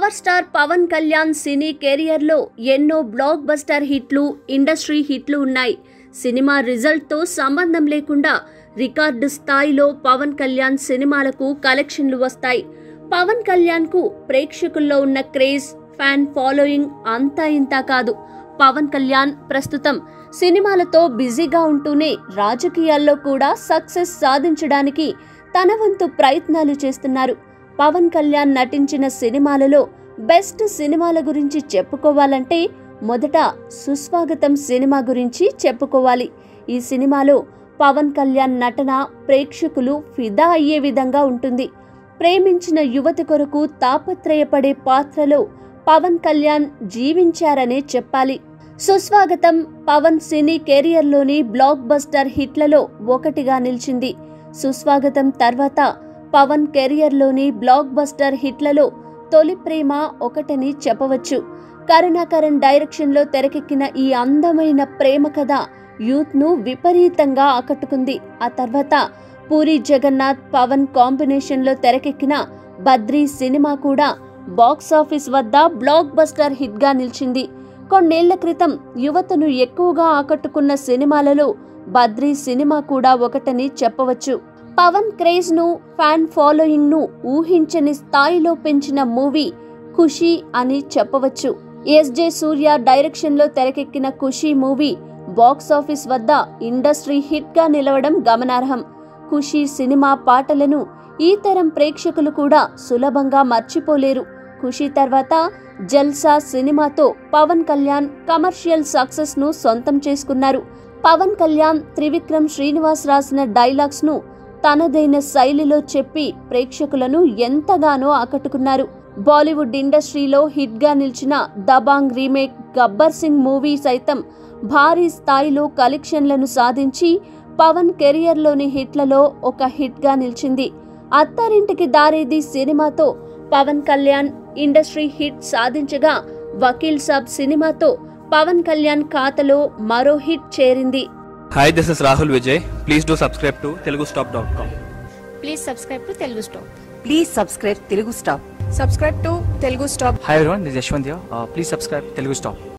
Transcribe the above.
Power star Pawan Kalyan సినీ కెరియర్లో ఎన్నో బ్లాక్ బస్టర్ హిట్లు ఇండస్ట్రీ హిట్లు ఉన్నాయి సినిమా రిజల్ట్తో సంబంధం లేకుండా రికార్డు స్థాయిలో పవన్ కళ్యాణ్ సినిమాలకు కలెక్షన్లు వస్తాయి పవన్ కళ్యాణ్కు ప్రేక్షకుల్లో ఉన్న క్రేజ్ ఫ్యాన్ ఫాలోయింగ్ అంతా ఇంతా కాదు పవన్ కళ్యాణ్ ప్రస్తుతం సినిమాలతో బిజీగా ఉంటూనే రాజకీయాల్లో కూడా సక్సెస్ సాధించడానికి తన వంతు ప్రయత్నాలు చేస్తున్నారు పవన్ కళ్యాణ్ నటించిన సినిమాలలో బెస్ట్ సినిమాల గురించి చెప్పుకోవాలంటే మొదట సుస్వాగతం సినిమా గురించి చెప్పుకోవాలి ఈ సినిమాలో పవన్ కళ్యాణ్ నటన ప్రేక్షకులు ఫిదా అయ్యే విధంగా ఉంటుంది ప్రేమించిన యువతి కొరకు తాపత్రయపడే పాత్రలో పవన్ కళ్యాణ్ జీవించారనే చెప్పాలి సుస్వాగతం పవన్ సినీ కెరియర్లోని బ్లాక్ బస్టర్ హిట్లలో ఒకటిగా నిలిచింది సుస్వాగతం తర్వాత పవన్ కెరియర్లోని బ్లాక్ బస్టర్ హిట్లలో తొలి ప్రేమ ఒకటని చెప్పవచ్చు కరుణాకరణ్ డైరెక్షన్లో తెరకెక్కిన ఈ అందమైన ప్రేమ కథ యూత్ను విపరీతంగా ఆకట్టుకుంది ఆ తర్వాత పూరి జగన్నాథ్ పవన్ కాంబినేషన్లో తెరకెక్కిన బద్రీ సినిమా కూడా బాక్స్ ఆఫీస్ వద్ద బ్లాక్ బస్టర్ హిట్గా నిలిచింది కొన్నేళ్ల క్రితం యువతను ఎక్కువగా ఆకట్టుకున్న సినిమాలలో బద్రీ సినిమా కూడా ఒకటని చెప్పవచ్చు పవన్ క్రేజ్ ను ఫ్యాన్ ఫాలోయింగ్ ను ఊహించని స్థాయిలో పెంచిన మూవీ ఖుషి అని చెప్పవచ్చు ఎస్జే సూర్య డైరెక్షన్ లో తెరకెక్కిన ఖుషి మూవీ బాక్స్ ఆఫీస్ వద్ద ఇండస్ట్రీ హిట్ గా నిలవడం గమనార్హం ఖుషి సినిమా పాటలను ఈ తరం ప్రేక్షకులు కూడా సులభంగా మర్చిపోలేరు ఖుషి తర్వాత జల్సా సినిమాతో పవన్ కళ్యాణ్ కమర్షియల్ సక్సెస్ ను సొంతం చేసుకున్నారు పవన్ కళ్యాణ్ త్రివిక్రమ్ శ్రీనివాస్ రాసిన డైలాగ్స్ ను తనదైన శైలిలో చెప్పి ప్రేక్షకులను ఎంతగానో ఆకట్టుకున్నారు బాలీవుడ్ ఇండస్ట్రీలో హిట్ గా నిలిచిన దబాంగ్ రీమేక్ గబ్బర్ సింగ్ మూవీ సైతం భారీ స్థాయిలో కలెక్షన్లను సాధించి పవన్ కెరియర్లోని హిట్లలో ఒక హిట్ గా నిలిచింది అత్తారింటికి దారేది సినిమాతో పవన్ కళ్యాణ్ ఇండస్ట్రీ హిట్ సాధించగా వకీల్ సాబ్ సినిమాతో పవన్ కళ్యాణ్ ఖాతాలో మరో హిట్ చేరింది Hi, this is Rahul Vijay. Please do subscribe to telugustop.com. Please subscribe to Telugu stop please subscribe Telugu stop subscribe to Telugu stop Hi everyone, this is Yashwant here. Uh, please subscribe Telugu Stop.